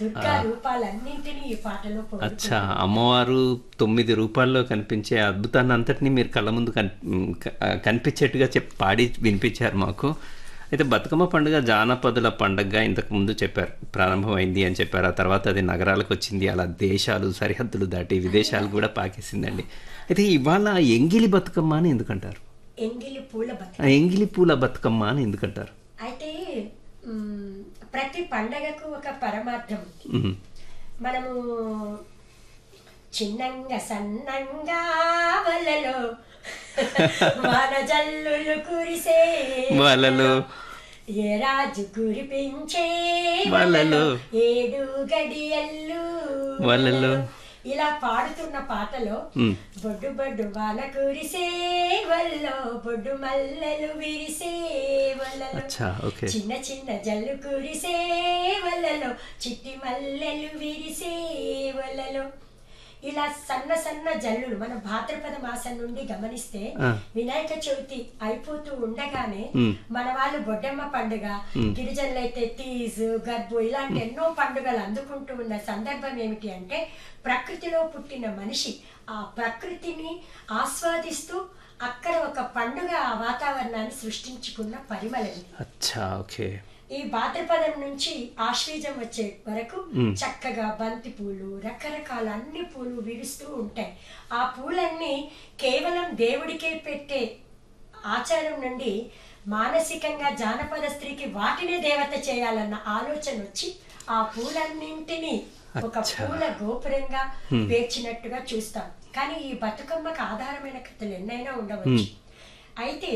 దుర్గా రూపాలన్నింటినీ ఈ పాటలో పొగుడుతూ అచ్చా అమ్మవారు తొమ్మిది రూపాల్లో కనిపించే అద్భుతాన్ని అంతటినీ మీరు కళ్ళ ముందు కన్ క- కనిపించేట్టుగా చెప్ పాడి వినిపించారు మాకు అయితే బతుకమ్మ పండుగ జానపదుల పండుగగా ఇంతకు ముందు చెప్పారు ప్రారంభమైంది అని చెప్పారు ఆ తర్వాత అది నగరాలకు వచ్చింది అలా దేశాలు సరిహద్దులు దాటి విదేశాలు కూడా పాకేసిందండి అయితే ఇవాళ ఎంగిలి బతుకమ్మ అని ఎందుకంటారు ఎంగిలి పూల బతుక ఆ ఎంగిలి పూల బతుకమ్మ అని ఎందుకంటారు అయితే మ్, ప్రతి పండగకు ఒక పరమార్థం ఉంది ఉమ్. మనము చిన్నంగా సన్నంగా వలలో వాన జల్లులు కురిసే వలలో ఏ రాజు కురిపించే వలలో ఏడు గడియల్లు వలలో ఇలా పాడుతున్న పాటలో ఉమ్. బొడ్డు బొడ్డు వాన కురిసే వల్లో బొడ్డు మల్లెలు విరిసే వల్లలో అచ్చా ఓకే చిన్న చిన్న జల్లు కురిసే వల్లలో చిట్టి మల్లెలు విరిసే వల్లలో ఇలా సన్న సన్న జల్లులు మన భాద్రపద మాసం నుండి గమనిస్తే ఆ. వినాయక చవితి అయిపోతూ ఉండగానే ఉమ్. మన వాళ్ళు బొడ్డమ్మ పండుగ గిరిజనులైతే తీజ్ గర్భు ఇలాంటి ఎన్నో పండుగలు అందుకుంటూ ఉన్న సందర్భం ఏమిటి అంటే ప్రకృతిలో పుట్టిన మనిషి ఆ ప్రకృతిని ఆస్వాదిస్తూ అక్కడ ఒక పండుగ ఆ వాతావరణాన్ని సృష్టించుకున్న పరిమళం ఇది. అచ్చా ఓకే ఈ భాద్రపదం నుంచి ఆశ్వీజం వచ్చే వరకు చక్కగా బంతి పూలు రకరకాల అన్ని పూలు విరుస్తూ ఉంటాయి ఆ పూలన్నీ కేవలం దేవుడికే పెట్టే ఆచారం నుండి మానసికంగా జానపద స్త్రీకి వాటినే దేవత చేయాలన్న ఆలోచన వచ్చి ఆ పూలన్నింటినీ ఒక అచ్చా. పూల గోపురంగా పేర్చినట్టుగా చూస్తాం కానీ ఈ బతుకమ్మకు ఆధారమైన కథలు ఎన్నైనా ఉండవచ్చు అయితే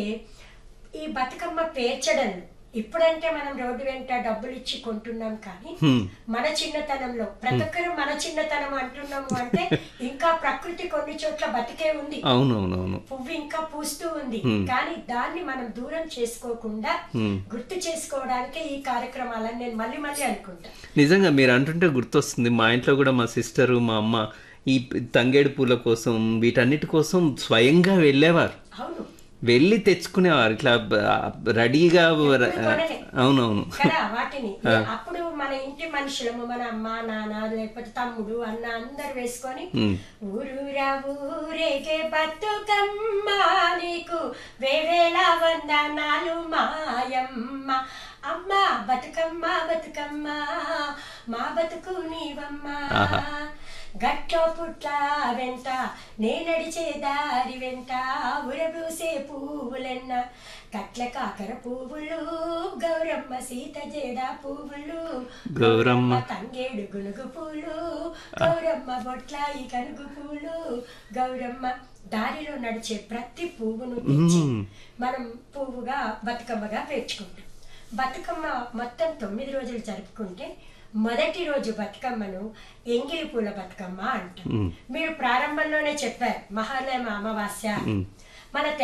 ఈ బతుకమ్మ పేర్చడం ఇప్పుడంటే మనం రోడ్డు వెంట డబ్బులు ఇచ్చి కొంటున్నాం కానీ హ్మ్. మన చిన్నతనంలో ప్రతి ఒక్కరు మన చిన్నతనం అంటున్నాము అంటే ఇంకా ప్రకృతి కొన్ని చోట్ల బతికే ఉంది అవునవునవును పువ్వు ఇంకా పూస్తూ ఉంది కానీ దాన్ని మనం దూరం చేసుకోకుండా హ్మ్. గుర్తు చేసుకోవడానికే ఈ కార్యక్రమాలని నేను మళ్ళీ మళ్ళీ అనుకుంటా నిజంగా మీరు అంటుంటే గుర్తొస్తుంది మా ఇంట్లో కూడా మా సిస్టరు మా అమ్మ ఈ తంగేడు పూల కోసం వీటన్నిటి కోసం స్వయంగా వెళ్ళేవారు అవును వెళ్ళి తెచ్చుకునేవారు ఇట్లా బ- రెడీగా ర- కొనలే. అవునవును కదా వాటిని అప్పుడు మన ఇంటి మనుషులము మన అమ్మ నాన్న లేకపోతే తమ్ముడు అన్న అందరు వేసుకొని హ్మ్. ఊరూరా ఊరేగే బతుకమ్మ నీకు వేవేల వందనాలు మాయమ్మ అమ్మ బతుకమ్మ బతుకమ్మ మా బతుకు నీవమ్మ ఆహా. గట్లో పుట్ల వెంట నే నడిచే దారి వెంట ఉరబూసే పువ్వులెన్న కట్ల కాకర పువ్వులు గౌరమ్మ సీత జేడ పువ్వులు గౌరమ్మ. తంగేడు గునుగు పూలు గౌరమ్మ బొట్లాయి కనుగు పూలు గౌరమ్మ దారిలో నడిచే ప్రతి పువ్వును తెచ్చి మ్మ్. మనం పువ్వుగా బతుకమ్మగా పేర్చుకుంటాం బతుకమ్మ మొత్తం తొమ్మిది రోజులు జరుపుకుంటే మొదటి రోజు బతుకమ్మను ఎంగిలి పూల బతుకమ్మ అంటాం మీరు ప్రారంభంలోనే చెప్పారు మహాలయ అమావాస్య మన